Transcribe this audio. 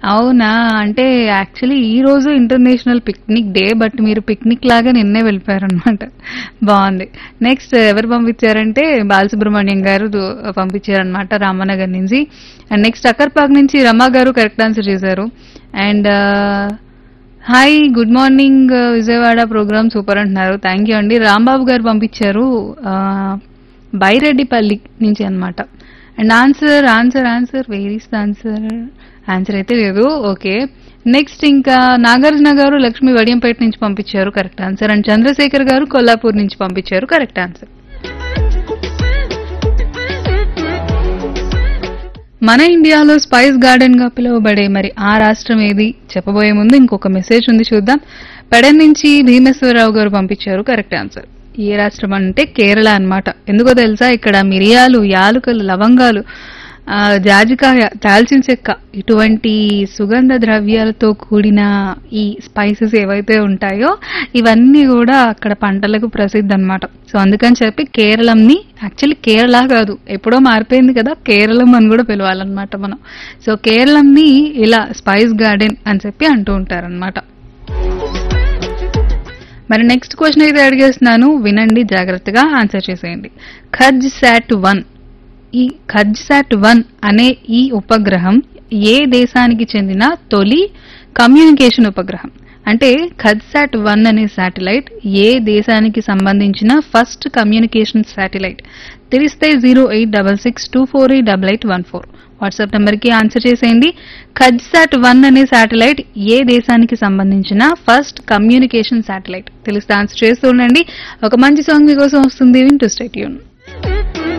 అవునా అంటే యాక్చువల్లీ ఈ రోజు ఇంటర్నేషనల్ పిక్నిక్ డే బట్ మీరు పిక్నిక్ లాగా నిన్నే వెళ్ళిపోయారనమాట బాగుంది నెక్స్ట్ ఎవరు పంపించారంటే బాలసుబ్రహ్మణ్యం గారు దు- పంపించారనమాట రామనగర్ నుంచి అండ్ నెక్స్ట్ అక్కర్పాక్ నుంచి రమా గారు కరెక్ట్ ఆన్సర్ చేశారు and hi good morning Vijayawada program super అంటున్నారు థ్యాంక్ యూ అండి రాంబాబు గారు పంపించారు ఆ, బైరెడ్డిపల్లి నుంచి అన్నమాట and answer answer answer where is the answer answer అయితే లేదు ఓకే నెక్స్ట్ ఇంకా నాగార్జున గారు లక్ష్మి వడియంపేట నుంచి పంపించారు కరెక్ట్ ఆన్సర్ అండ్ చంద్రశేఖర్ గారు కొల్లాపూర్ నుంచి పంపించారు కరెక్ట్ ఆన్సర్ మన ఇండియాలో స్పైస్ గార్డెన్ గా పిలువబడే మరి ఆ రాష్ట్రం ఏది చెప్పబోయే ముందు ఇంకొక మెసేజ్ ఉంది చూద్దాం పెడన్ నుంచి భీమేశ్వరరావు గారు పంపించారు కరెక్ట్ ఆన్సర్ ఏ రాష్ట్రం అంటే కేరళ అన్నమాట ఎందుకో తెలుసా ఇక్కడ మిరియాలు యాలుకలు లవంగాలు ఆ, జాజికాయ దాల్చిన చెక్క ఇటువంటి సుగంధ ద్రవ్యాలతో కూడిన ఈ స్పైసెస్ ఏవైతే ఉంటాయో ఇవన్నీ కూడా అక్కడ పంటలకు ప్రసిద్ధి అన్నమాట సో అందుకని చెప్పి కేరళంని యాక్చువల్లీ కేరళ కాదు ఎప్పుడో మారిపోయింది కదా కేరళం అని కూడా పిలవాలన్నమాట మనం సో కేరళంని ఇలా స్పైస్ గార్డెన్ అని చెప్పి అంటూ ఉంటారన్నమాట మరి నెక్స్ట్ క్వశ్చన్ అయితే అడిగేస్తున్నాను వినండి జాగ్రత్తగా ఆన్సర్ చేసేయండి ఖజ్ శాట్ వన్ ఈ ఖజ్ శాట్ వన్ అనే ఈ ఉపగ్రహం ఏ దేశానికి చెందిన తొలి కమ్యూనికేషన్ ఉపగ్రహం అంటే ఖద్సాట్ వన్ అనే శాటిలైట్ ఏ దేశానికి సంబంధించిన ఫస్ట్ కమ్యూనికేషన్ శాటిలైట్ తెలిస్తే zero eight double six two four eight double eight one four WhatsApp నెంబర్కి ఆన్సర్ చేసేయండి ఖజ్సాట్ వన్ అనే శాటిలైట్ ఏ దేశానికి సంబంధించిన ఫస్ట్ కమ్యూనికేషన్ శాటిలైట్ తెలిస్తే ఆన్సర్ చేస్తూ ఉండండి ఒక మంచి సాంగ్ మీకోసం వస్తుంది వింటూ స్టేట్యూన్